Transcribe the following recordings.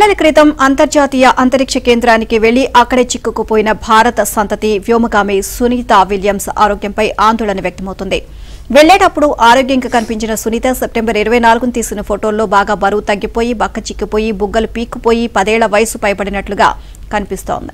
కొన్నేళ్ల క్రితం అంతర్జాతీయ అంతరిక్ష కేంద్రానికి వెళ్లి అక్కడే చిక్కుకుపోయిన భారత సంతతి వ్యోమగామి సునీత విలియమ్స్ ఆరోగ్యంపై ఆందోళన వ్యక్తమవుతుంది వెళ్లేటప్పుడు ఆరోగ్యంగా కనిపించిన సునీత సెప్టెంబర్ ఇరవై నాలుగున తీసిన ఫోటోల్లో బాగా బరువు తగ్గిపోయి బక్క చిక్కిపోయి బుగ్గలు పీక్కుపోయి పదేళ్ల వయసు పైబడినట్లుగా కనిపిస్తోంది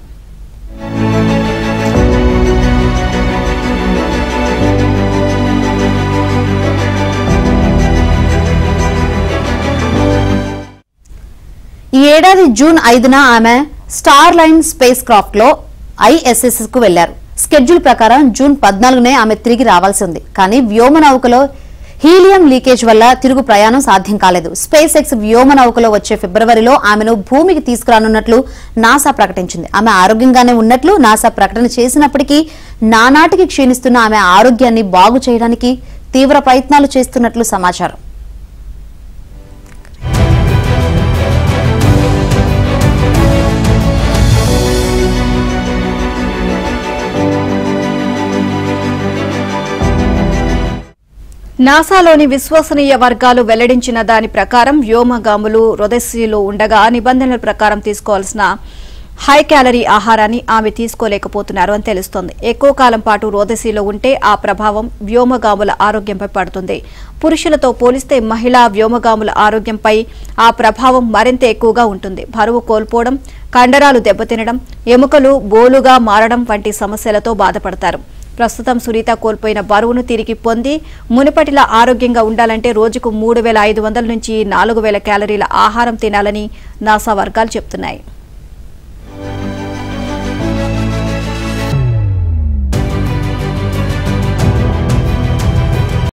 ఈ ఏడాది జూన్ ఐదున ఆమె స్టార్ లైన్ స్పేస్ క్రాఫ్ట్ లో ఐఎస్ఎస్ కు వెళ్లారు స్కెడ్యూల్ ప్రకారం జూన్ పద్నాలుగునే ఆమె తిరిగి రావాల్సి ఉంది కానీ వ్యోమనౌకలో హీలియం లీకేజ్ వల్ల తిరుగు ప్రయాణం సాధ్యం కాలేదు స్పేస్ ఎక్స్ వ్యోమనౌకలో వచ్చే ఫిబ్రవరిలో ఆమెను భూమికి తీసుకురానున్నట్లు నాసా ప్రకటించింది ఆమె ఆరోగ్యంగానే ఉన్నట్లు నాసా ప్రకటన చేసినప్పటికీ నానాటికి క్షీణిస్తున్న ఆమె ఆరోగ్యాన్ని బాగు చేయడానికి తీవ్ర ప్రయత్నాలు చేస్తున్నట్లు సమాచారం నాసాలోని విశ్వసనీయ వర్గాలు వెల్లడించిన దాని ప్రకారం వ్యోమగాములు రొదస్సిలో ఉండగా నిబంధనల ప్రకారం తీసుకోవాల్సిన హై క్యాలరీ ఆహారాన్ని ఆమె తీసుకోలేకపోతున్నారు అని తెలుస్తోంది ఎక్కువ కాలం పాటు రోదసీలో ఉంటే ఆ ప్రభావం వ్యోమగాముల ఆరోగ్యంపై పడుతుంది పురుషులతో పోలిస్తే మహిళా వ్యోమగాముల ఆరోగ్యంపై ఆ ప్రభావం మరింత ఎక్కువగా ఉంటుంది బరువు కోల్పోవడం కండరాలు దెబ్బతినడం ఎముకలు బోలుగా మారడం వంటి సమస్యలతో బాధపడతారు ప్రస్తుతం సునీత కోల్పోయిన బరువును తిరిగి పొంది మునుపటిలా ఆరోగ్యంగా ఉండాలంటే రోజుకు మూడు వేల ఐదు వందల నుంచి నాలుగు వేల క్యాలరీల ఆహారం తినాలని నాసా వర్గాలు చెబుతున్నాయి